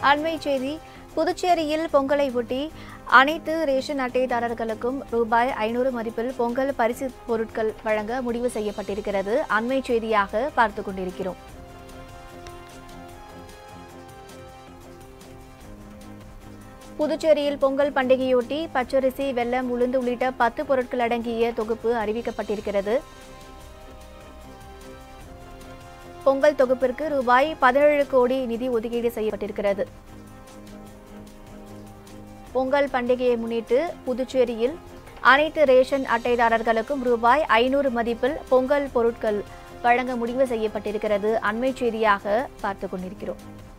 அண்மை செய்தி புதுச்சேரியில் பொங்கலை ஒட்டி அனைத்து ரேஷன் அட்டைதாரர்களுக்கும் ரூபாய் ஐநூறு மதிப்பில் பொங்கல் பரிசு பொருட்கள் வழங்க முடிவு செய்யப்பட்டிருக்கிறது அண்மை செய்தியாக பார்த்துக் கொண்டிருக்கிறோம் புதுச்சேரியில் பொங்கல் பண்டிகையொட்டி பச்சரிசி வெல்லம் உளுந்து உள்ளிட்ட பத்து பொருட்கள் அடங்கிய தொகுப்பு அறிவிக்கப்பட்டிருக்கிறது பொங்கல் தொகுப்பிற்கு ரூபாய் பதினேழு கோடி நிதி ஒதுக்கீடு செய்யப்பட்டிருக்கிறது பொங்கல் பண்டிகையை முன்னிட்டு புதுச்சேரியில் அனைத்து ரேஷன் அட்டைதாரர்களுக்கும் ரூபாய் ஐநூறு மதிப்பில் பொங்கல் பொருட்கள் வழங்க முடிவு செய்யப்பட்டிருக்கிறது அண்மை செய்தியாக பார்த்துக் கொண்டிருக்கிறோம்